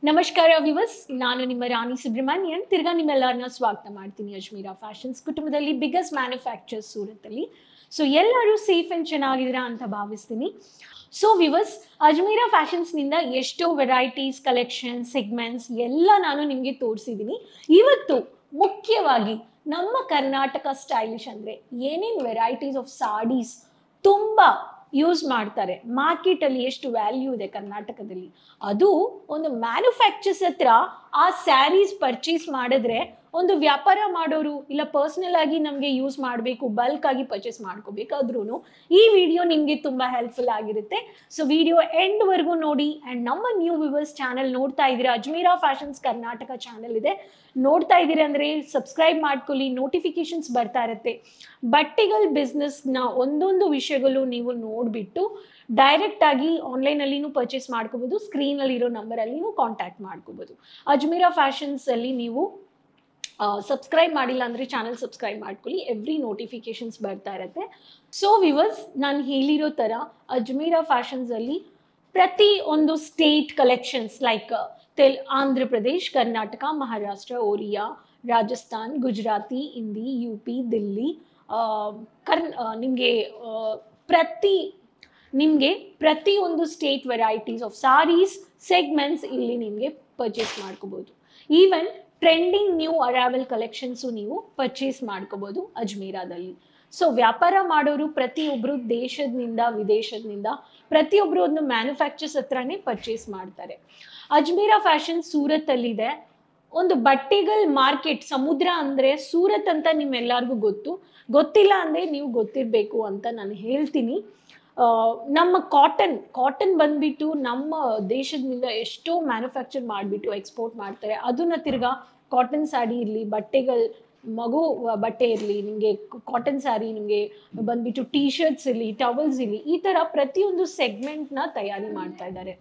ನಮಸ್ಕಾರ ವಿವಸ್ ನಾನು ನಿಮ್ಮ ರಾಣಿ ಸುಬ್ರಹ್ಮಣ್ಯನ್ ತಿರ್ಗಾ ನಿಮ್ಮೆಲ್ಲರನ್ನ ಸ್ವಾಗತ ಮಾಡ್ತೀನಿ ಅಜ್ಮೀರಾ ಫ್ಯಾಷನ್ಸ್ ಕುಟುಂಬದಲ್ಲಿ ಬಿಗ್ಗೆಸ್ಟ್ ಮ್ಯಾನುಫ್ಯಾಕ್ಚರ್ಸ್ ಸೂರತ್ತಲ್ಲಿ ಸೊ ಎಲ್ಲರೂ ಸೇಫ್ ಆ್ಯಂಡ್ ಚೆನ್ನಾಗಿದ್ದೀರಾ ಅಂತ ಭಾವಿಸ್ತೀನಿ ಸೊ ವಿವಸ್ ಅಜ್ಮೀರಾ ಫ್ಯಾಷನ್ಸ್ನಿಂದ ಎಷ್ಟೋ ವೆರೈಟೀಸ್ ಕಲೆಕ್ಷನ್ ಸೆಗ್ಮೆಂಟ್ಸ್ ಎಲ್ಲ ನಾನು ನಿಮಗೆ ತೋರಿಸಿದ್ದೀನಿ ಇವತ್ತು ಮುಖ್ಯವಾಗಿ ನಮ್ಮ ಕರ್ನಾಟಕ ಸ್ಟೈಲಿಶ್ ಅಂದರೆ ಏನೇನು ವೆರೈಟೀಸ್ ಆಫ್ ಸಾಡೀಸ್ ತುಂಬ ಯೂಸ್ ಮಾಡ್ತಾರೆ ಮಾರ್ಕೆಟಲ್ಲಿ ಎಷ್ಟು ವ್ಯಾಲ್ಯೂ ಇದೆ ಕರ್ನಾಟಕದಲ್ಲಿ ಅದು ಒಂದು ಮ್ಯಾನುಫ್ಯಾಕ್ಚರ್ಸ್ ಹತ್ರ ಆ ಸ್ಯಾರೀಸ್ ಪರ್ಚೇಸ್ ಮಾಡಿದ್ರೆ ಒಂದು ವ್ಯಾಪಾರ ಮಾಡೋರು ಇಲ್ಲ ಪರ್ಸ್ನಲ್ ಆಗಿ ನಮಗೆ ಯೂಸ್ ಮಾಡಬೇಕು ಬಲ್ಕ್ ಆಗಿ ಪರ್ಚೇಸ್ ಮಾಡ್ಕೋಬೇಕಾದ್ರೂ ಈ ವಿಡಿಯೋ ನಿಮಗೆ ತುಂಬ ಹೆಲ್ಪ್ಫುಲ್ ಆಗಿರುತ್ತೆ ಸೊ ವಿಡಿಯೋ ಎಂಡ್ವರೆಗೂ ನೋಡಿ ಆ್ಯಂಡ್ ನಮ್ಮ ನ್ಯೂ ವಿವರ್ಸ್ ಚಾನಲ್ ನೋಡ್ತಾ ಇದ್ದೀರಾ ಅಜ್ಮೀರಾ ಫ್ಯಾಷನ್ಸ್ ಕರ್ನಾಟಕ ಚಾನಲ್ ಇದೆ ನೋಡ್ತಾ ಇದ್ದೀರಾ ಅಂದರೆ ಸಬ್ಸ್ಕ್ರೈಬ್ ಮಾಡ್ಕೊಳ್ಳಿ ನೋಟಿಫಿಕೇಶನ್ಸ್ ಬರ್ತಾ ಇರುತ್ತೆ ಬಟ್ಟೆಗಳ ಬಿಸ್ನೆಸ್ನ ಒಂದೊಂದು ವಿಷಯಗಳು ನೀವು ನೋಡಿಬಿಟ್ಟು ಡೈರೆಕ್ಟ್ ಆಗಿ ಆನ್ಲೈನಲ್ಲಿನೂ ಪರ್ಚೇಸ್ ಮಾಡ್ಕೋಬೋದು ಸ್ಕ್ರೀನಲ್ಲಿ ಇರೋ ನಂಬರಲ್ಲಿನೂ ಕಾಂಟ್ಯಾಕ್ಟ್ ಮಾಡ್ಕೋಬೋದು ಅಜ್ಮೀರಾ ಫ್ಯಾಷನ್ಸಲ್ಲಿ ನೀವು ಸಬ್ಸ್ಕ್ರೈಬ್ ಮಾಡಿಲ್ಲ ಅಂದರೆ ಚಾನಲ್ ಸಬ್ಸ್ಕ್ರೈಬ್ ಮಾಡ್ಕೊಳ್ಳಿ ಎವ್ರಿ ನೋಟಿಫಿಕೇಶನ್ಸ್ ಬರ್ತಾ ಇರುತ್ತೆ ಸೊ ವಿವರ್ಸ್ ನಾನು ಹೇಳಿರೋ ಥರ ಅಜ್ಮೀರಾ ಫ್ಯಾಷನ್ಸಲ್ಲಿ ಪ್ರತಿ ಒಂದು ಸ್ಟೇಟ್ ಕಲೆಕ್ಷನ್ಸ್ ಲೈಕ್ ತೆಲ್ ಆಂಧ್ರ ಪ್ರದೇಶ್ ಕರ್ನಾಟಕ ಮಹಾರಾಷ್ಟ್ರ ಒರಿಯಾ ರಾಜಸ್ಥಾನ್ ಗುಜರಾತಿ ಹಿಂದಿ ಯು ಪಿ ದಿಲ್ಲಿ ಕರ್ನ್ ನಿಮಗೆ ಪ್ರತಿ ನಿಮಗೆ ಪ್ರತಿಯೊಂದು state varieties of saris segments ಇಲ್ಲಿ ನಿಮಗೆ ಪರ್ಚೇಸ್ ಮಾಡ್ಕೋಬೋದು even trending new arrival collections ನೀವು ಪರ್ಚೇಸ್ ಮಾಡ್ಕೋಬೋದು ಅಜ್ಮೀರಾದಲ್ಲಿ ಸೊ ವ್ಯಾಪಾರ ಮಾಡೋರು ಪ್ರತಿಯೊಬ್ಬರು ದೇಶದಿಂದ ವಿದೇಶದಿಂದ ಪ್ರತಿಯೊಬ್ಬರು ಒಂದು ಮ್ಯಾನುಫ್ಯಾಕ್ಚರ್ಸ್ ಹತ್ರನೇ ಪರ್ಚೇಸ್ ಮಾಡ್ತಾರೆ ಅಜ್ಮೀರಾ ಫ್ಯಾಷನ್ ಸೂರತ್ತಲ್ಲಿದೆ ಒಂದು ಬಟ್ಟೆಗಳ ಮಾರ್ಕೆಟ್ ಸಮುದ್ರ ಅಂದರೆ ಸೂರತ್ ಅಂತ ನಿಮ್ಮೆಲ್ಲರಿಗೂ ಗೊತ್ತು ಗೊತ್ತಿಲ್ಲ ಅಂದರೆ ನೀವು ಗೊತ್ತಿರಬೇಕು ಅಂತ ನಾನು ಹೇಳ್ತೀನಿ ನಮ್ಮ ಕಾಟನ್ ಕಾಟನ್ ಬಂದ್ಬಿಟ್ಟು ನಮ್ಮ ದೇಶದಿಂದ ಎಷ್ಟೋ ಮ್ಯಾನುಫ್ಯಾಕ್ಚರ್ ಮಾಡಿಬಿಟ್ಟು ಎಕ್ಸ್ಪೋರ್ಟ್ ಮಾಡ್ತಾರೆ ಅದನ್ನ ತಿರ್ಗಾ ಕಾಟನ್ ಸ್ಯಾರಿ ಇರಲಿ ಬಟ್ಟೆಗಳ ಮಗು ಬಟ್ಟೆ ಇರಲಿ ನಿಮಗೆ ಕಾಟನ್ ಸ್ಯಾರಿ ನಿಮಗೆ ಬಂದ್ಬಿಟ್ಟು ಟೀ ಶರ್ಟ್ಸ್ ಇರಲಿ ಟವಲ್ಸ್ ಇರಲಿ ಈ ಥರ ಪ್ರತಿಯೊಂದು ಸೆಗ್ಮೆಂಟ್ನ ತಯಾರಿ ಮಾಡ್ತಾ ಇದ್ದಾರೆ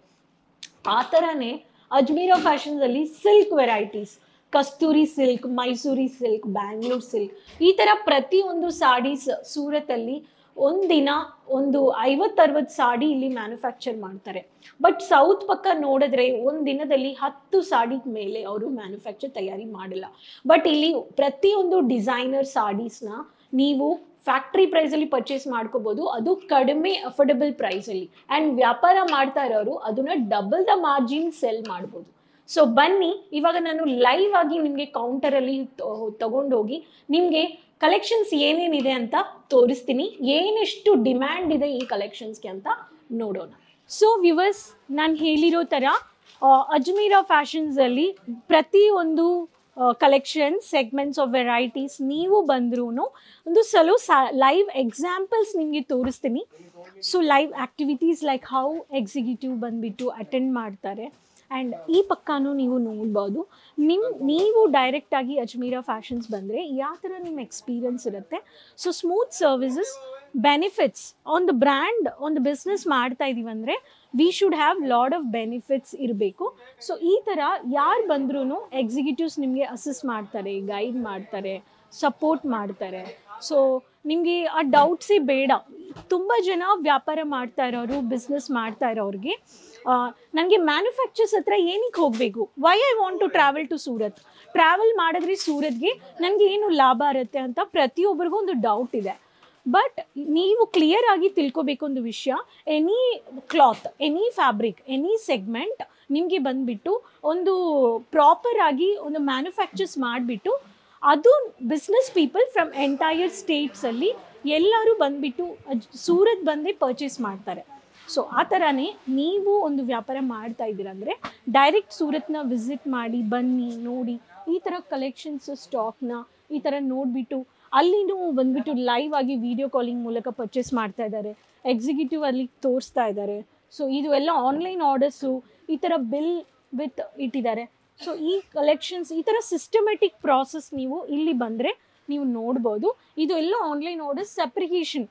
ಆ ಥರನೇ ಅಜ್ಮೀರಾ ಫ್ಯಾಷನ್ಸಲ್ಲಿ silk varieties Kasturi silk Mysuri silk Bangalore silk ಈ ಥರ ಪ್ರತಿಯೊಂದು ಸಾಡೀಸ್ ಸೂರತಲ್ಲಿ ಒಂದಿನ ಒಂದು ಐವತ್ತರವತ್ತು ಸಾಡಿ ಇಲ್ಲಿ ಮ್ಯಾನುಫ್ಯಾಕ್ಚರ್ ಮಾಡ್ತಾರೆ ಬಟ್ ಸೌತ್ ಪಕ್ಕ ನೋಡಿದ್ರೆ ಒಂದು ದಿನದಲ್ಲಿ ಹತ್ತು ಸಾಡಿ ಮೇಲೆ ಅವರು ಮ್ಯಾನುಫ್ಯಾಕ್ಚರ್ ತಯಾರಿ ಮಾಡಿಲ್ಲ ಬಟ್ ಇಲ್ಲಿ ಪ್ರತಿಯೊಂದು ಡಿಸೈನರ್ ಸಾಡೀಸ್ನ ನೀವು ಫ್ಯಾಕ್ಟ್ರಿ ಪ್ರೈಸಲ್ಲಿ ಪರ್ಚೇಸ್ ಮಾಡ್ಕೋಬೋದು ಅದು ಕಡಿಮೆ ಅಫೋರ್ಡಬಲ್ ಪ್ರೈಸಲ್ಲಿ ಆ್ಯಂಡ್ ವ್ಯಾಪಾರ ಮಾಡ್ತಾ ಇರೋರು ಅದನ್ನ ಡಬಲ್ ದ ಮಾರ್ಜಿನ್ ಸೆಲ್ ಮಾಡ್ಬೋದು ಸೊ ಬನ್ನಿ ಇವಾಗ ನಾನು ಲೈವ್ ಆಗಿ ನಿಮಗೆ ಕೌಂಟರಲ್ಲಿ ತಗೊಂಡೋಗಿ ನಿಮಗೆ ಕಲೆಕ್ಷನ್ಸ್ ಏನೇನಿದೆ ಅಂತ ತೋರಿಸ್ತೀನಿ ಏನೆಷ್ಟು ಡಿಮ್ಯಾಂಡ್ ಇದೆ ಈ ಕಲೆಕ್ಷನ್ಸ್ಗೆ ಅಂತ ನೋಡೋಣ ಸೊ ವಿವರ್ಸ್ ನಾನು ಹೇಳಿರೋ ಥರ ಅಜ್ಮೀರಾ ಫ್ಯಾಷನ್ಸಲ್ಲಿ ಪ್ರತಿಯೊಂದು ಕಲೆಕ್ಷನ್ ಸೆಗ್ಮೆಂಟ್ಸ್ ಆಫ್ ವೆರೈಟೀಸ್ ನೀವು ಬಂದ್ರೂ ಒಂದು ಸಲ ಸಾ ಲೈವ್ ಎಕ್ಸಾಂಪಲ್ಸ್ ನಿಮಗೆ ತೋರಿಸ್ತೀನಿ so live activities like how executive ಬಂದುಬಿಟ್ಟು ಅಟೆಂಡ್ ಮಾಡ್ತಾರೆ ಆ್ಯಂಡ್ ಈ ಪಕ್ಕನೂ ನೀವು ನೋಡ್ಬೋದು ನಿಮ್ಮ ನೀವು ಡೈರೆಕ್ಟಾಗಿ ಅಜ್ಮೀರಾ ಫ್ಯಾಷನ್ಸ್ ಬಂದರೆ ಯಾವ ಥರ ನಿಮ್ಮ ಎಕ್ಸ್ಪೀರಿಯನ್ಸ್ ಇರುತ್ತೆ ಸೊ ಸ್ಮೂತ್ ಸರ್ವಿಸಸ್ ಬೆನಿಫಿಟ್ಸ್ ಒಂದು ಬ್ರ್ಯಾಂಡ್ ಒಂದು ಬಿಸ್ನೆಸ್ ಮಾಡ್ತಾ ಇದೀವಿ ಅಂದರೆ we should have load of benefits ಇರಬೇಕು ಸೊ ಈ ಥರ ಯಾರು ಬಂದ್ರೂ ಎಕ್ಸಿಕ್ಯೂಟಿವ್ಸ್ ನಿಮಗೆ ಅಸಿಸ್ಟ್ ಮಾಡ್ತಾರೆ ಗೈಡ್ ಮಾಡ್ತಾರೆ ಸಪೋರ್ಟ್ ಮಾಡ್ತಾರೆ ಸೊ ನಿಮಗೆ ಆ ಡೌಟ್ಸೇ ಬೇಡ ತುಂಬ ಜನ ವ್ಯಾಪಾರ ಮಾಡ್ತಾ ಇರೋರು ಬಿಸ್ನೆಸ್ ಮಾಡ್ತಾ ಇರೋರಿಗೆ ನನಗೆ ಮ್ಯಾನುಫ್ಯಾಕ್ಚರ್ಸ್ ಹತ್ರ ಏನಕ್ಕೆ ಹೋಗಬೇಕು why I want to travel to Surat travel ಮಾಡಿದ್ರೆ ಸೂರತ್ಗೆ ನನಗೆ ಏನು ಲಾಭ ಇರುತ್ತೆ ಅಂತ ಪ್ರತಿಯೊಬ್ಬರಿಗೂ ಒಂದು ಡೌಟ್ ಇದೆ ಬಟ್ ನೀವು ಕ್ಲಿಯರ್ ಆಗಿ ತಿಳ್ಕೊಬೇಕು ಒಂದು ವಿಷಯ any cloth any fabric any segment ನಿಮಗೆ ಬಂದುಬಿಟ್ಟು ಒಂದು ಪ್ರಾಪರ್ ಆಗಿ ಒಂದು ಮ್ಯಾನುಫ್ಯಾಕ್ಚರ್ಸ್ ಮಾಡಿಬಿಟ್ಟು ಅದು ಬಿಸ್ನೆಸ್ ಪೀಪಲ್ ಫ್ರಮ್ ಎಂಟೈರ್ ಸ್ಟೇಟ್ಸಲ್ಲಿ ಎಲ್ಲರೂ ಬಂದುಬಿಟ್ಟು ಸೂರತ್ ಬಂದೇ ಪರ್ಚೇಸ್ ಮಾಡ್ತಾರೆ ಸೊ ಆ ಥರನೇ ನೀವು ಒಂದು ವ್ಯಾಪಾರ ಮಾಡ್ತಾ ಇದ್ದೀರಂದರೆ ಡೈರೆಕ್ಟ್ ಸೂರತ್ನ ವಿಸಿಟ್ ಮಾಡಿ ಬನ್ನಿ ನೋಡಿ ಈ ಥರ ಕಲೆಕ್ಷನ್ಸ್ ಸ್ಟಾಕ್ನ ಈ ಥರ ನೋಡಿಬಿಟ್ಟು ಅಲ್ಲಿನೂ ಬಂದ್ಬಿಟ್ಟು ಲೈವ್ ಆಗಿ ವಿಡಿಯೋ ಕಾಲಿಂಗ್ ಮೂಲಕ ಪರ್ಚೇಸ್ ಮಾಡ್ತಾ ಇದ್ದಾರೆ ಎಕ್ಸಿಕ್ಯೂಟಿವ್ ಅಲ್ಲಿ ತೋರಿಸ್ತಾ ಇದ್ದಾರೆ ಸೊ ಇದು ಎಲ್ಲ ಆನ್ಲೈನ್ ಆರ್ಡರ್ಸು ಈ ಥರ ಬಿಲ್ ವಿತ್ ಇಟ್ಟಿದ್ದಾರೆ ಸೊ ಈ ಕಲೆಕ್ಷನ್ಸ್ ಈ ಥರ ಸಿಸ್ಟಮೆಟಿಕ್ ಪ್ರಾಸೆಸ್ ನೀವು ಇಲ್ಲಿ ಬಂದರೆ ನೀವು ನೋಡ್ಬೋದು ಇದು ಎಲ್ಲ online orders segregation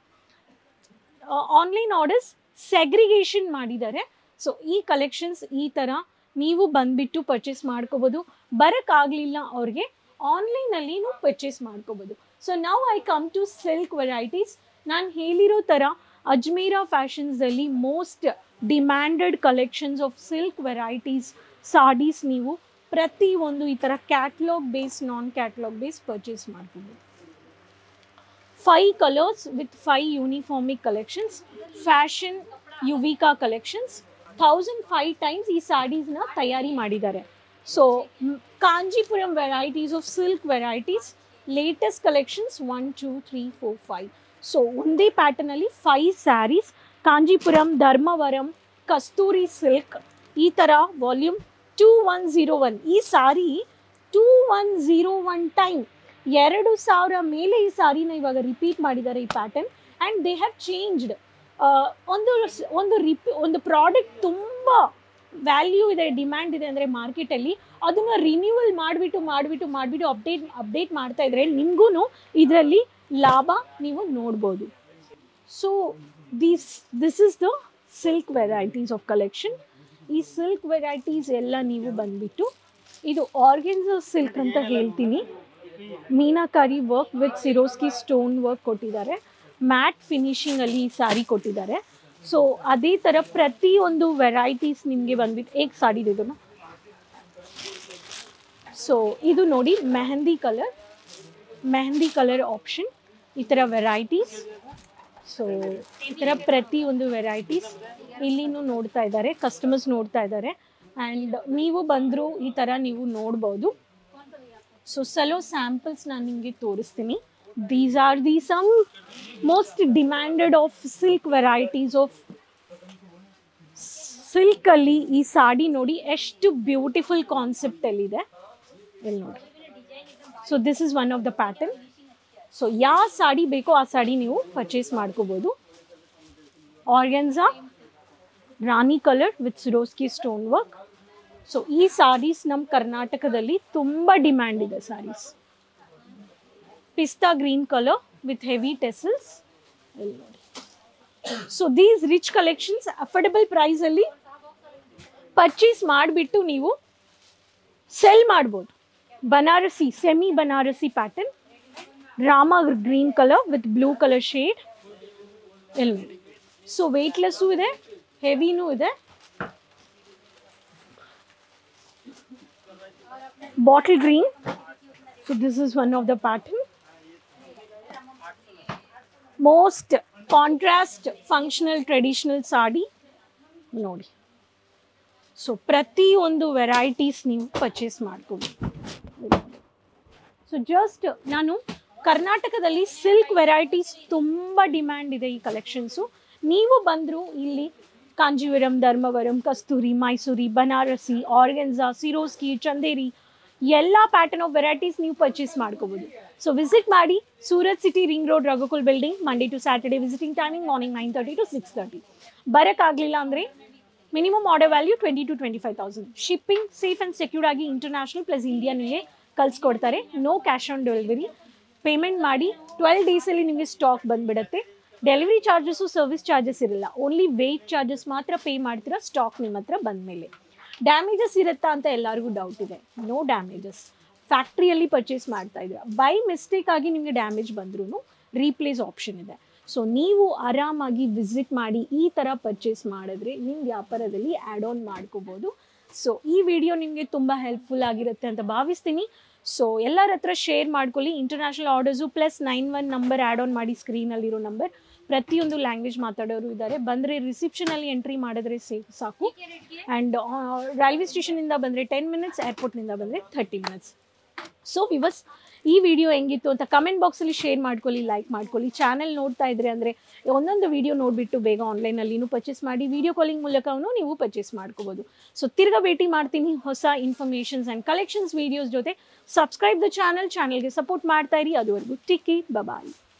online orders segregation ಮಾಡಿದ್ದಾರೆ ಸೊ ಈ ಕಲೆಕ್ಷನ್ಸ್ ಈ ಥರ ನೀವು ಬಂದುಬಿಟ್ಟು ಪರ್ಚೇಸ್ ಮಾಡ್ಕೋಬೋದು ಬರೋಕ್ಕಾಗಲಿಲ್ಲ ಅವ್ರಿಗೆ ಆನ್ಲೈನಲ್ಲಿನೂ ಪರ್ಚೇಸ್ ಮಾಡ್ಕೋಬೋದು ಸೊ ನಾವು I come to silk varieties ನಾನು ಹೇಳಿರೋ ಥರ ಅಜ್ಮೀರಾ ಫ್ಯಾಷನ್ಸಲ್ಲಿ most demanded collections of silk varieties saris ನೀವು ಪ್ರತಿ ಒಂದು ಈ ಥರ catalogue base non catalogue base purchase ಮಾಡ್ಬೋದು five colours with five uniformic collections fashion Yuvika collections thousand five times ಈ ಸ್ಯಾಡೀಸ್ನ ತಯಾರಿ ಮಾಡಿದ್ದಾರೆ so Kanjeepuram varieties of silk varieties latest collections one two three four five so ಒಂದೇ ಪ್ಯಾಟರ್ನಲ್ಲಿ ಫೈವ್ ಸ್ಯಾರೀಸ್ ಕಾಂಜೀಪುರಂ ಧರ್ಮವರಂ ಕಸ್ತೂರಿ ಸಿಲ್ಕ್ ಈ ಥರ volume two one zero one ಈ sari two one zero one time ಎರಡು ಸಾವಿರ ಮೇಲೆ ಈ ಸಾರಿನ ಇವಾಗ ರಿಪೀಟ್ ಮಾಡಿದ್ದಾರೆ ಈ pattern and they have changed ಒಂದು ಸ್- ಒಂದು ರಿಪಿ ಒಂದು ಪ್ರಾಡಕ್ಟ್ ತುಂಬ ವ್ಯಾಲ್ಯೂ ಇದೆ ಡಿಮ್ಯಾಂಡ್ ಇದೆ ಅಂದರೆ ಮಾರ್ಕೆಟಲ್ಲಿ ಅದನ್ನು ರಿನ್ಯೂವಲ್ ಮಾಡಿಬಿಟ್ಟು ಮಾಡಿಬಿಟ್ಟು ಮಾಡಿಬಿಟ್ಟು ಅಪ್ಡೇಟ್ ಅಪ್ಡೇಟ್ ಮಾಡ್ತಾ ಇದ್ರೆ ನಿಮಗೂ ಇದರಲ್ಲಿ ಲಾಭ ನೀವು ನೋಡ್ಬೋದು so these this is the silk varieties of collection ಈ ಸಿಲ್ಕ್ ವೆರೈಟೀಸ್ ಎಲ್ಲ ನೀವು ಬಂದ್ಬಿಟ್ಟು ಇದು ಆರ್ಗೆನ್ಸ ಸಿಲ್ಕ್ ಅಂತ ಹೇಳ್ತೀನಿ meenakari work with Swarovski stone work ಕೊಟ್ಟಿದ್ದಾರೆ ಮ್ಯಾಟ್ ಫಿನಿಶಿಂಗಲ್ಲಿ ಈ ಸಾರಿ ಕೊಟ್ಟಿದ್ದಾರೆ ಸೊ ಅದೇ ಥರ ಪ್ರತಿಯೊಂದು ವೆರೈಟೀಸ್ ನಿಮಗೆ ಬಂದ್ಬಿಟ್ಟು ಏಕ್ ಸಾಡಿ ಇದನ್ನು ಸೊ ಇದು ನೋಡಿ mehndi colour mehndi colour option ಈ ಥರ ವೆರೈಟೀಸ್ ಸೊ ಈ ಥರ ಪ್ರತಿಯೊಂದು ವೆರೈಟೀಸ್ ಇಲ್ಲಿನೂ ನೋಡ್ತಾ ಇದ್ದಾರೆ ಕಸ್ಟಮರ್ಸ್ ನೋಡ್ತಾ ಇದ್ದಾರೆ ಆ್ಯಂಡ್ ನೀವು ಬಂದರೂ ಈ ಥರ ನೀವು ನೋಡ್ಬೋದು ಸೊ ಸಲೋ ಸ್ಯಾಂಪಲ್ಸ್ ನಾನು ನಿಮಗೆ ತೋರಿಸ್ತೀನಿ these are the some most demanded of silk varieties of ಸಿಲ್ಕಲ್ಲಿ ಈ ಸಾಡಿ ನೋಡಿ ಎಷ್ಟು ಬ್ಯೂಟಿಫುಲ್ ಕಾನ್ಸೆಪ್ಟಲ್ಲಿದೆ ಇಲ್ಲಿ ನೋಡಿ so this is one of the pattern so ಯಾವ ಸಾಡಿ ಬೇಕೋ ಆ ಸಾಡಿ ನೀವು ಪರ್ಚೇಸ್ ಮಾಡ್ಕೋಬೋದು organza rani colour with Swarovski stone work so ಈ ಸಾರೀಸ್ ನಮ್ಮ ಕರ್ನಾಟಕದಲ್ಲಿ ತುಂಬ ಡಿಮ್ಯಾಂಡ್ ಇದೆ saris pista green colour with heavy tassels so these rich collections affordable ಪ್ರೈಸಲ್ಲಿ ಪರ್ಚೇಸ್ ಮಾಡಿಬಿಟ್ಟು ನೀವು ಸೆಲ್ ಮಾಡ್ಬೋದು Banarasi semi Banarasi pattern rama green colour with blue colour shade ಎಲ್ಲಿ ನೋಡಿ ಸೊ ವೆಯ್ಟ್ಲೆಸ್ಸು ಇದೆ ಹೆವಿನೂ ಇದೆ bottle green so this is one of the pattern most contrast functional traditional sari ನೋಡಿ ಸೊ ಪ್ರತಿಯೊಂದು ವೆರೈಟೀಸ್ ನೀವು ಪರ್ಚೇಸ್ ಮಾಡ್ಕೋಬೋದು ಸೊ ಜಸ್ಟ್ ನಾನು ಕರ್ನಾಟಕದಲ್ಲಿ ಸಿಲ್ಕ್ ವೆರೈಟೀಸ್ ತುಂಬ ಡಿಮ್ಯಾಂಡ್ ಇದೆ ಈ ಕಲೆಕ್ಷನ್ಸು ನೀವು ಬಂದರೂ ಇಲ್ಲಿ ಕಾಂಜೀವರಂ ಧರ್ಮವರಂ ಕಸ್ತೂರಿ ಮೈಸೂರಿ ಬನಾರಸಿ ಆರ್ಗೆನ್ಸಾ ಸಿರೋಸ್ಕಿ ಚಂದೇರಿ ಎಲ್ಲ ಪ್ಯಾಟರ್ನ್ ಆಫ್ ವೆರೈಟೀಸ್ ನೀವು ಪರ್ಚೇಸ್ ಮಾಡ್ಕೋಬೋದು ಸೊ ವಿಸಿಟ್ ಮಾಡಿ Surat city ring road Raghukul building Monday to Saturday visiting timing morning nine thirty to six thirty ಬರೋಕ್ಕಾಗಲಿಲ್ಲ ಅಂದರೆ minimum order value twenty to twenty five thousand shipping safe and secured ಆಗಿ international plus ಇಂಡಿಯನ್ಗೆ ಕಳಿಸ್ಕೊಡ್ತಾರೆ no cash on delivery payment ಮಾಡಿ twelve ಡೇಸಲ್ಲಿ ನಿಮಗೆ stock ಬಂದ್ಬಿಡುತ್ತೆ delivery charges service charges ಇರಲ್ಲ ಓನ್ಲಿ ವೆಯ್ಟ್ ಚಾರ್ಜಸ್ ಮಾತ್ರ ಪೇ ಮಾಡ್ತೀರಾ ಸ್ಟಾಕ್ ನಿಮ್ಮ ಹತ್ರ ಬಂದಮೇಲೆ ಡ್ಯಾಮೇಜಸ್ ಇರುತ್ತಾ ಅಂತ ಎಲ್ಲರಿಗೂ ಡೌಟ್ ಇದೆ ನೋ ಡ್ಯಾಮೇಜಸ್ ಫ್ಯಾಕ್ಟ್ರಿಯಲ್ಲಿ ಪರ್ಚೇಸ್ ಮಾಡ್ತಾ ಇದ್ದೀರಾ ಬೈ ಮಿಸ್ಟೇಕ್ ಆಗಿ ನಿಮಗೆ ಡ್ಯಾಮೇಜ್ ಬಂದ್ರೂ ರೀಪ್ಲೇಸ್ ಆಪ್ಷನ್ ಇದೆ ಸೊ ನೀವು ಆರಾಮಾಗಿ ವಿಸಿಟ್ ಮಾಡಿ ಈ ಥರ ಪರ್ಚೇಸ್ ಮಾಡಿದ್ರೆ ನಿಮ್ಮ ವ್ಯಾಪಾರದಲ್ಲಿ ಆ್ಯಡ್ ಆನ್ ಮಾಡ್ಕೋಬೋದು ಸೊ ಈ ವಿಡಿಯೋ ನಿಮಗೆ ತುಂಬ ಹೆಲ್ಪ್ಫುಲ್ ಆಗಿರುತ್ತೆ ಅಂತ ಭಾವಿಸ್ತೀನಿ ಸೊ ಎಲ್ಲರ ಹತ್ರ ಶೇರ್ ಮಾಡ್ಕೊಳ್ಳಿ international orders plus nine one number add on ಮಾಡಿ ಸ್ಕ್ರೀನಲ್ಲಿರೋ ನಂಬರ್ ಪ್ರತಿಯೊಂದು ಲ್ಯಾಂಗ್ವೇಜ್ ಮಾತಾಡೋರು ಇದ್ದಾರೆ ಬಂದರೆ ರಿಸೆಪ್ಷನಲ್ಲಿ ಎಂಟ್ರಿ ಮಾಡಿದ್ರೆ ಸೇ ಸಾಕು ಆ್ಯಂಡ್ ರೈಲ್ವೆ ಸ್ಟೇಷನಿಂದ ಬಂದರೆ ಟೆನ್ ಮಿನಿಟ್ಸ್ ಏರ್ಪೋರ್ಟ್ನಿಂದ ಬಂದರೆ ಥರ್ಟಿ ಮಿನಿಟ್ಸ್ ಸೊ ವಿವಸ್ ಈ ವಿಡಿಯೋ ಹೆಂಗಿತ್ತು ಅಂತ ಕಮೆಂಟ್ ಬಾಕ್ಸಲ್ಲಿ ಶೇರ್ ಮಾಡ್ಕೊಳ್ಳಿ ಲೈಕ್ ಮಾಡ್ಕೊಳ್ಳಿ ಚಾನೆಲ್ ನೋಡ್ತಾ ಇದ್ರೆ ಅಂದರೆ ಒಂದೊಂದು ವಿಡಿಯೋ ನೋಡಿಬಿಟ್ಟು ಬೇಗ ಆನ್ಲೈನಲ್ಲಿನೂ ಪರ್ಚೇಸ್ ಮಾಡಿ ವಿಡಿಯೋ ಕಾಲಿಂಗ್ ಮೂಲಕವೂ ನೀವು ಪರ್ಚೇಸ್ ಮಾಡ್ಕೋಬೋದು ಸೊ ತಿರ್ಗಾ ಭೇಟಿ ಮಾಡ್ತೀನಿ ಹೊಸ ಇನ್ಫಾರ್ಮೇಷನ್ಸ್ ಆ್ಯಂಡ್ ಕಲೆಕ್ಷನ್ಸ್ ವೀಡಿಯೋಸ್ ಜೊತೆ ಸಬ್ಸ್ಕ್ರೈಬ್ ದ ಚಾನಲ್ ಚಾನಲ್ಗೆ ಸಪೋರ್ಟ್ ಮಾಡ್ತಾ ಇರಿ ಅದುವರೆಗೂ ಟಿಕ್ಕಿ ಬಬಾಯ್